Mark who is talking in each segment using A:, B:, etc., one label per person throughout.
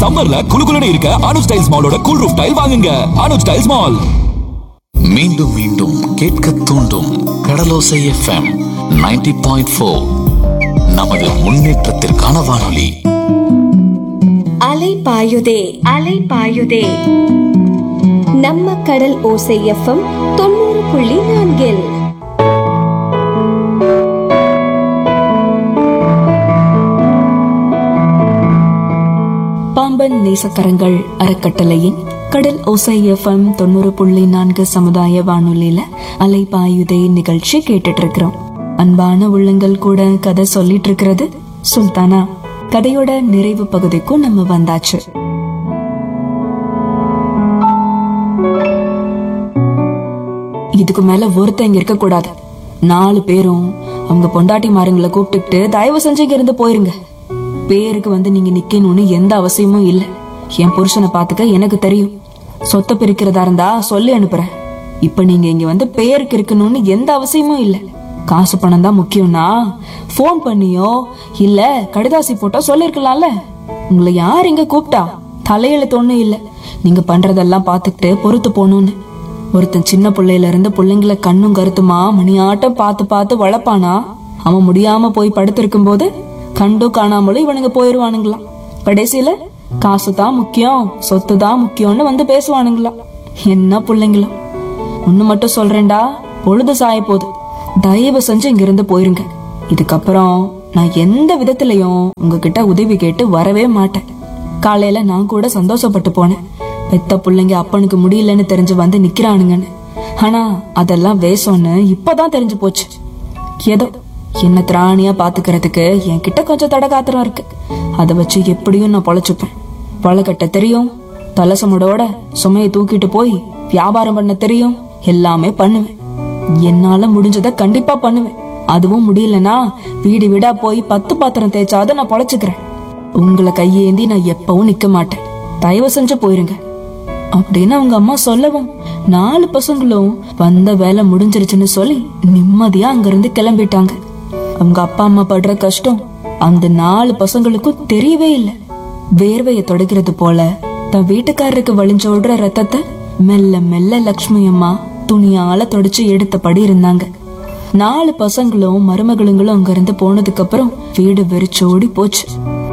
A: சம்மர்ல குளுகுலுன்னு இருக்க அனுஜ் டைல்ஸ் மாலோட கூல் ரூஃப் டைல் வாங்குங்க அனுஜ் டைல்ஸ் மால்
B: மீண்டும் மீண்டும் கேட்க தூண்டும் கடலோசை எஃப்எம் 90.4 பாயிண்ட் நமது முன்னேற்றத்திற்கான வானொலி
C: அலை பாயுதே அலை பாயுதே நம்ம கடல் ஓசை எஃப்எம் தொண்ணூறு புள்ளி நான்கில்
D: பாம்பன் நேசக்கரங்கள் அறக்கட்டளையின் கடல் ஓசை எஃப்எம் தொண்ணூறு புள்ளி நான்கு சமுதாய வானொலியில அலைபாயுதே நிகழ்ச்சி கேட்டுட்டு இருக்கிறோம் அன்பான உள்ளங்கள் கூட கதை சொல்லிட்டு இருக்கிறது சுல்தானா கதையோட நிறைவு பகுதிக்கும் நம்ம வந்தாச்சு இதுக்கு மேல ஒருத்தங்க இருக்க கூடாது நாலு பேரும் அவங்க பொண்டாட்டி மாருங்களை கூப்பிட்டுக்கிட்டு தயவு செஞ்சு இங்க இருந்து போயிருங்க பேருக்கு வந்து நீங்க நிக்கணும்னு எந்த அவசியமும் இல்ல என் புருஷனை பாத்துக்க எனக்கு தெரியும் சொத்தை பிரிக்கிறதா இருந்தா சொல்லி அனுப்புறேன் இப்ப நீங்க இங்க வந்து பேருக்கு இருக்கணும்னு எந்த அவசியமும் இல்ல காசு பணம் தான் முக்கியம்னா ஃபோன் பண்ணியோ இல்ல கடிதாசி போட்டோ சொல்லிருக்கலாம்ல உங்களை யார் இங்க கூப்பிட்டா தலையெழுத்து ஒண்ணும் இல்ல நீங்க பண்றதெல்லாம் பாத்துக்கிட்டு பொறுத்து போகணும்னு ஒருத்தன் சின்ன பிள்ளையில இருந்து பிள்ளைங்களை கண்ணும் கருத்துமா மணியாட்டம் பார்த்து பார்த்து வளர்ப்பானா அவன் முடியாம போய் படுத்திருக்கும் போது கண்டும் காணாமலும் இவனுங்க போயிருவானுங்களாம் கடைசியில காசு தான் முக்கியம் சொத்து தான் முக்கியம்னு வந்து பேசுவானுங்களாம் என்ன பிள்ளைங்களோ ஒண்ணு மட்டும் சொல்றேன்டா பொழுது சாய போகுது தயவு செஞ்சு இங்க இருந்து போயிருங்க இதுக்கப்புறம் நான் எந்த விதத்திலையும் உங்ககிட்ட உதவி கேட்டு வரவே மாட்டேன் காலையில நான் கூட சந்தோஷப்பட்டு போனேன் பெத்த பிள்ளைங்க அப்பனுக்கு முடியலன்னு தெரிஞ்சு வந்து நிக்கிறானுங்கன்னு ஆனா அதெல்லாம் வேஷம்னு இப்பதான் தெரிஞ்சு போச்சு ஏதோ என்ன திராணியா பாத்துக்கிறதுக்கு என்கிட்ட கொஞ்சம் தடகாத்திரம் இருக்கு அதை வச்சு எப்படியும் நான் பொழைச்சுப்பேன் பொழக்கட்ட தெரியும் தலசமோட சுமையை தூக்கிட்டு போய் வியாபாரம் பண்ண தெரியும் எல்லாமே பண்ணுவேன் என்னால முடிஞ்சதை கண்டிப்பா பண்ணுவேன் அதுவும் முடியலனா வீடு வீடா போய் பத்து பாத்திரம் தேய்ச்சாத நான் பொழைச்சுக்கிறேன் உங்களை கையேந்தி நான் எப்பவும் நிக்க மாட்டேன் தயவு செஞ்சு போயிருங்க அப்படின்னு அவங்க அம்மா சொல்லவும் நாலு பசங்களும் வந்த வேலை முடிஞ்சிருச்சுன்னு சொல்லி நிம்மதியா அங்கிருந்து கிளம்பிட்டாங்க அவங்க அப்பா அம்மா படுற கஷ்டம் அந்த நாலு பசங்களுக்கும் தெரியவே இல்லை வேர்வைய தொடக்கிறது போல தன் வீட்டுக்காரருக்கு வழிஞ்சோடுற ரத்தத்தை மெல்ல மெல்ல லக்ஷ்மி அம்மா துணியால தொடச்சு எடுத்தபடி இருந்தாங்க நாலு பசங்களும் மருமகளுங்களும் அங்கிருந்து போனதுக்கு அப்புறம் வீடு வெறிச்சோடி போச்சு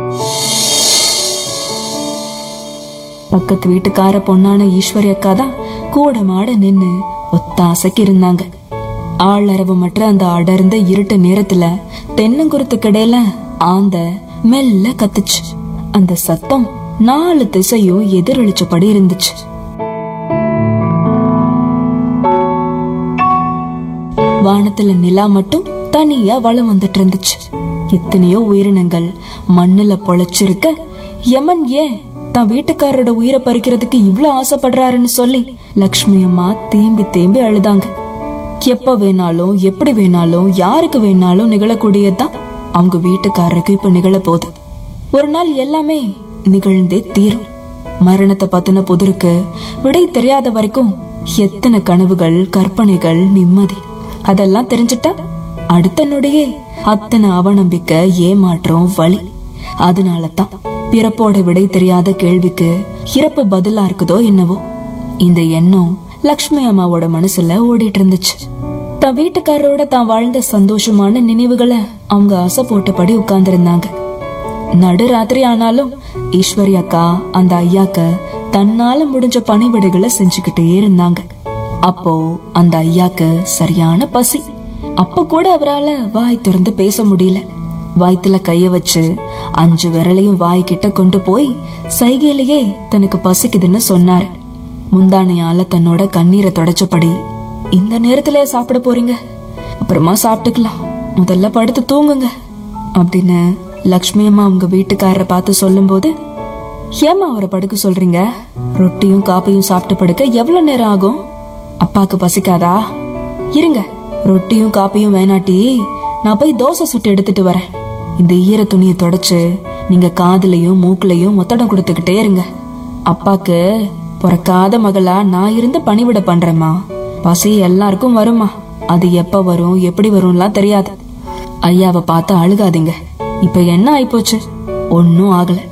D: பக்கத்து வீட்டுக்கார பொண்ணான ஈஸ்வரி அக்கா தான் கூட மாட நின்னு ஒத்தாசைக்கு இருந்தாங்க ஆளரவு மற்ற அந்த அடர்ந்த இருட்டு நேரத்துல தென்னங்குருத்து கடையில ஆந்த மெல்ல கத்துச்சு அந்த சத்தம் நாலு திசையும் எதிரொலிச்சபடி இருந்துச்சு வானத்துல நிலா மட்டும் தனியா வளம் வந்துட்டு இருந்துச்சு எத்தனையோ உயிரினங்கள் மண்ணுல பொழைச்சிருக்க யமன் ஏன் தான் வீட்டுக்காரரோட உயிரை பறிக்கிறதுக்கு இவ்ளோ ஆசைப்படுறாருன்னு சொல்லி லக்ஷ்மி அம்மா தேம்பி தேம்பி அழுதாங்க எப்ப வேணாலும் எப்படி வேணாலும் யாருக்கு வேணாலும் நிகழக்கூடியதுதான் அவங்க வீட்டுக்காரருக்கு இப்ப நிகழ போகுது ஒரு நாள் எல்லாமே நிகழ்ந்தே தீரும் மரணத்தை பத்தின புதிருக்கு விடை தெரியாத வரைக்கும் எத்தனை கனவுகள் கற்பனைகள் நிம்மதி அதெல்லாம் தெரிஞ்சிட்டா அடுத்த நொடியே அத்தனை அவநம்பிக்கை ஏமாற்றம் வலி அதனால தான் பிறப்போட விடை தெரியாத கேள்விக்கு இறப்பு பதிலா இருக்குதோ என்னவோ இந்த எண்ணம் லக்ஷ்மி அம்மாவோட மனசுல ஓடிட்டு இருந்துச்சு தன் வீட்டுக்காரரோட தான் வாழ்ந்த சந்தோஷமான நினைவுகளை அவங்க ஆசை போட்டபடி உட்கார்ந்திருந்தாங்க நடுராத்திரி ஆனாலும் ஈஸ்வரி அக்கா அந்த ஐயாக்க தன்னால முடிஞ்ச பணிவிடைகளை செஞ்சுக்கிட்டே இருந்தாங்க அப்போ அந்த ஐயாக்கு சரியான பசி அப்ப கூட அவரால வாய் திறந்து பேச முடியல வயித்துல கைய வச்சு அஞ்சு விரலையும் வாய் கிட்ட கொண்டு போய் சைகையிலேயே தனக்கு பசிக்குதுன்னு சொன்னாரு முந்தானையால தன்னோட கண்ணீரை தொடச்சபடி இந்த நேரத்துல சாப்பிட போறீங்க அப்புறமா சாப்பிட்டுக்கலாம் முதல்ல படுத்து தூங்குங்க அப்படின்னு லக்ஷ்மி அம்மா அவங்க வீட்டுக்காரரை பார்த்து சொல்லும்போது ஏமா அவரை படுக்க சொல்றீங்க ரொட்டியும் காப்பியும் சாப்பிட்டு படுக்க எவ்வளவு நேரம் ஆகும் அப்பாக்கு பசிக்காதா இருங்க ரொட்டியும் காப்பியும் வேணாட்டி நான் போய் தோசை சுட்டு எடுத்துட்டு வரேன் இந்த ஈர துணியை தொடச்சு நீங்க காதுலயும் மூக்குலயும் ஒத்தடம் கொடுத்துக்கிட்டே இருங்க அப்பாக்கு பிறக்காத மகளா நான் இருந்து பணிவிட பண்றேம்மா பசி எல்லாருக்கும் வருமா அது எப்ப வரும் எப்படி வரும்லாம் தெரியாது ஐயாவை பார்த்து அழுகாதீங்க இப்ப என்ன ஆயிப்போச்சு ஒன்னும் ஆகல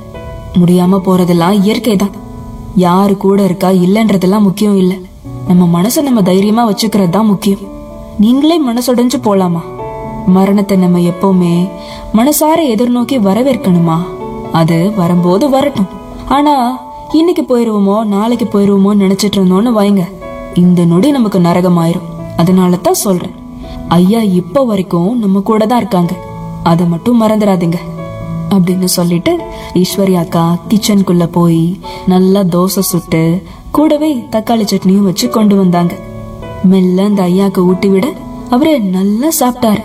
D: முடியாம போறதெல்லாம் இயற்கை தான் யாரு கூட இருக்கா இல்லன்றதெல்லாம் முக்கியம் இல்ல நம்ம மனசை நம்ம தைரியமா வச்சுக்கிறது தான் முக்கியம் நீங்களே மனசுடைஞ்சு போலாமா மரணத்தை நம்ம எப்பவுமே மனசார எதிர்நோக்கி வரவேற்கணுமா அது வரும்போது வரட்டும் ஆனா இன்னைக்கு போயிருவோமோ நாளைக்கு போயிருவோமோ நினைச்சிட்டு இருந்தோம்னு வைங்க இந்த நொடி நமக்கு நரகமாயிரும் அதனால தான் சொல்றேன் ஐயா இப்ப வரைக்கும் நம்ம கூட தான் இருக்காங்க அதை மட்டும் மறந்துடாதீங்க அப்படின்னு சொல்லிட்டு ஈஸ்வரி அக்கா கிச்சனுக்குள்ள போய் நல்லா தோசை சுட்டு கூடவே தக்காளி சட்னியும் வச்சு கொண்டு வந்தாங்க மெல்ல அந்த ஐயாக்கு ஊட்டி விட அவரே நல்லா சாப்பிட்டாரு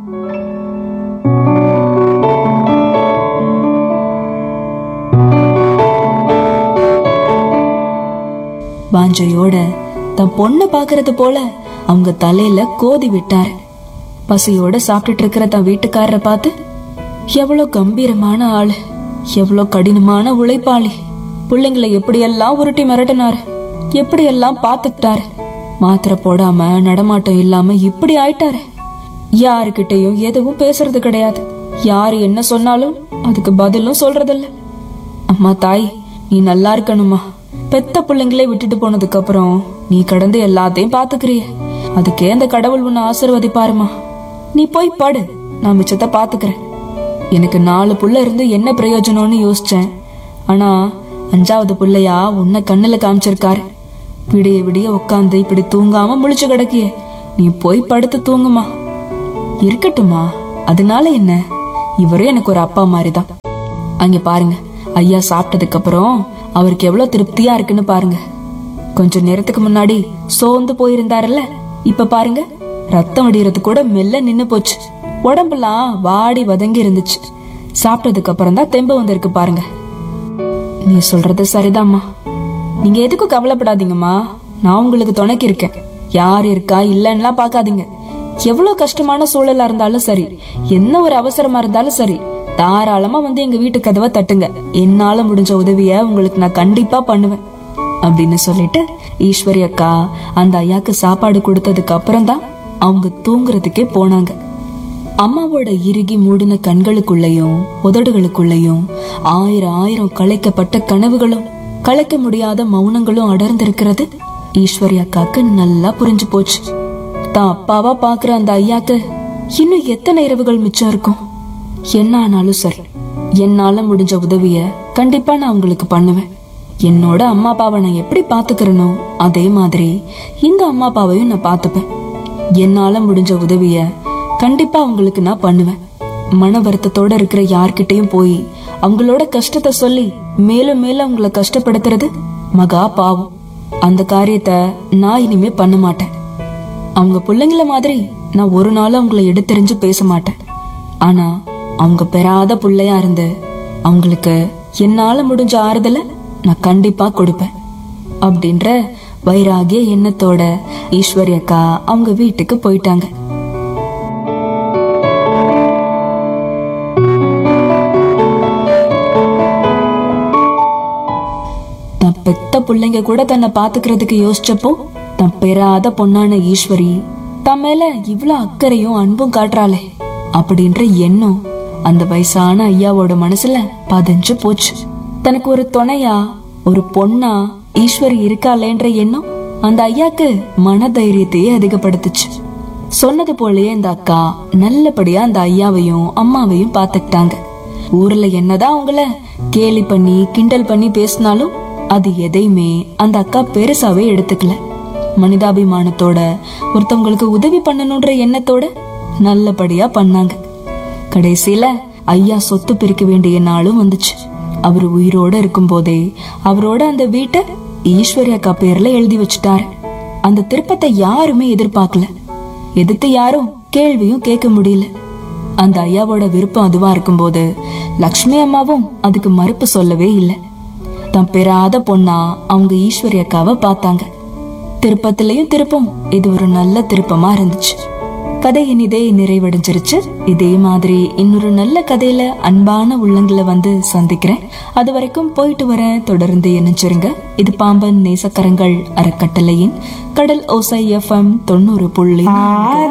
D: வாஞ்சையோட தன் பொண்ணை பாக்குறது போல அவங்க தலையில கோதி விட்டாரு பசியோட சாப்பிட்டுட்டு இருக்கிற தன் வீட்டுக்காரரை பார்த்து எவ்வளவு கம்பீரமான ஆளு எவ்வளவு கடினமான உழைப்பாளி பிள்ளைங்களை எப்படியெல்லாம் உருட்டி மிரட்டினாரு எப்படியெல்லாம் பார்த்துக்கிட்டாரு மாத்திரை போடாம நடமாட்டம் இல்லாம இப்படி ஆயிட்டாரு யாருக்கிட்டையும் எதுவும் பேசுறது கிடையாது யாரு என்ன சொன்னாலும் அதுக்கு பதிலும் சொல்றதில்ல அம்மா தாய் நீ நல்லா இருக்கணுமா பெத்த பிள்ளைங்களே விட்டுட்டு போனதுக்கு அப்புறம் நீ கடந்து எல்லாத்தையும் பாத்துக்கிறிய அதுக்கே அந்த கடவுள் உன்னை ஆசீர்வதிப்பாருமா நீ போய் படு நான் மிச்சத்தை பாத்துக்கிறேன் எனக்கு நாலு புள்ள இருந்து என்ன பிரயோஜனம்னு யோசிச்சேன் ஆனா அஞ்சாவது புள்ளையா உன்னை கண்ணுல காமிச்சிருக்காரு விடிய விடிய உட்காந்து இப்படி தூங்காம முழிச்சு கிடக்கியே நீ போய் படுத்து தூங்குமா இருக்கட்டுமா அதனால என்ன இவரும் எனக்கு ஒரு அப்பா மாதிரிதான் அங்க பாருங்க ஐயா சாப்பிட்டதுக்கு அப்புறம் அவருக்கு எவ்வளவு திருப்தியா இருக்குன்னு பாருங்க கொஞ்ச நேரத்துக்கு முன்னாடி சோர்ந்து போயிருந்தாருல்ல இப்ப பாருங்க ரத்தம் வடிகிறது கூட மெல்ல நின்னு போச்சு உடம்பெல்லாம் வாடி வதங்கி இருந்துச்சு சாப்பிட்டதுக்கு அப்புறம் தான் தெம்பு வந்திருக்கு பாருங்க நீ சொல்றது சரிதாம்மா நீங்க எதுக்கும் கவலைப்படாதீங்கம்மா நான் உங்களுக்கு துணைக்கு இருக்கேன் யார் இருக்கா இல்லன்னுலாம் பார்க்காதீங்க எவ்வளவு கஷ்டமான சூழலா இருந்தாலும் சரி என்ன ஒரு அவசரமா இருந்தாலும் சரி தாராளமா வந்து எங்க வீட்டு கதவை தட்டுங்க என்னால முடிஞ்ச உதவிய உங்களுக்கு நான் கண்டிப்பா பண்ணுவேன் அப்படின்னு சொல்லிட்டு ஈஸ்வரி அக்கா அந்த ஐயாக்கு சாப்பாடு கொடுத்ததுக்கு அப்புறம் தான் அவங்க தூங்குறதுக்கே போனாங்க அம்மாவோட இறுகி மூடின கண்களுக்குள்ளயும் உதடுகளுக்குள்ளயும் ஆயிரம் ஆயிரம் கலைக்கப்பட்ட கனவுகளும் கலைக்க முடியாத மௌனங்களும் அடர்ந்திருக்கிறது ஈஸ்வரி அக்காக்கு நல்லா புரிஞ்சு போச்சு தான் அப்பாவா பாக்குற அந்த ஐயாக்கு இன்னும் எத்தனை இரவுகள் மிச்சம் இருக்கும் என்ன ஆனாலும் சரி என்னால முடிஞ்ச உதவிய கண்டிப்பா நான் உங்களுக்கு பண்ணுவேன் என்னோட அம்மா அப்பாவை நான் எப்படி பாத்துக்கிறனோ அதே மாதிரி இந்த அம்மா அப்பாவையும் நான் பாத்துப்பேன் என்னால முடிஞ்ச உதவிய கண்டிப்பா அவங்களுக்கு நான் பண்ணுவேன் மன வருத்தத்தோட இருக்கிற யார்கிட்டயும் போய் அவங்களோட கஷ்டத்தை சொல்லி மேலும் மேலும் அவங்கள கஷ்டப்படுத்துறது மகா பாவம் அந்த காரியத்தை நான் இனிமே பண்ண மாட்டேன் அவங்க பிள்ளைங்கள மாதிரி நான் ஒரு நாள் அவங்கள எடுத்தெறிஞ்சு பேச மாட்டேன் ஆனா அவங்க பெறாத பிள்ளையா இருந்து அவங்களுக்கு என்னால முடிஞ்ச ஆறுதல நான் கண்டிப்பா கொடுப்பேன் அப்படின்ற வைராகிய எண்ணத்தோட ஈஸ்வரி அக்கா அவங்க வீட்டுக்கு போயிட்டாங்க தன் பெத்த பிள்ளைங்க கூட தன்னை பாத்துக்கிறதுக்கு யோசிச்சப்போ தன் பெறாத பொண்ணான ஈஸ்வரி தன் மேல இவ்ளோ அக்கறையும் அன்பும் காட்டுறாளே அப்படின்ற எண்ணம் அந்த வயசான ஐயாவோட மனசுல பதிஞ்சு போச்சு தனக்கு ஒரு துணையா ஒரு பொண்ணா ஈஸ்வரி இருக்காளேன்ற எண்ணம் அந்த ஐயாக்கு மன தைரியத்தையே அதிகப்படுத்துச்சு சொன்னது போலயே இந்த அக்கா நல்லபடியா அந்த ஐயாவையும் அம்மாவையும் பாத்துக்கிட்டாங்க ஊர்ல என்னதான் அவங்கள கேலி பண்ணி கிண்டல் பண்ணி பேசினாலும் அது எதையுமே அந்த அக்கா பெருசாவே எடுத்துக்கல மனிதாபிமானத்தோட ஒருத்தவங்களுக்கு உதவி பண்ணணுன்ற எண்ணத்தோட நல்லபடியா பண்ணாங்க கடைசியில ஐயா சொத்து பிரிக்க வேண்டிய நாளும் வந்துச்சு அவர் உயிரோட இருக்கும்போதே அவரோட அந்த வீட்டை ஈஸ்வரி அக்கா பேர்ல எழுதி வச்சுட்டாரு அந்த திருப்பத்தை யாருமே எதிர்பார்க்கல எதிர்த்து யாரும் கேள்வியும் கேட்க முடியல அந்த ஐயாவோட விருப்பம் அதுவா இருக்கும்போது லக்ஷ்மி அம்மாவும் அதுக்கு மறுப்பு சொல்லவே இல்லை தன் பெறாத பொண்ணா அவங்க ஈஸ்வரி அக்காவை பார்த்தாங்க திருப்பத்திலையும் திருப்பம் இது ஒரு நல்ல திருப்பமா இருந்துச்சு கதை இனிதே நிறைவடைஞ்சிருச்சு இதே மாதிரி இன்னொரு நல்ல கதையில அன்பான உள்ளங்களை வந்து சந்திக்கிறேன் அது வரைக்கும் போயிட்டு வரேன் தொடர்ந்து இணைஞ்சிருங்க இது பாம்பன் நேசக்கரங்கள் அறக்கட்டளையின் கடல் ஓசை எஃப்எம் தொண்ணூறு புள்ளி நான்கு.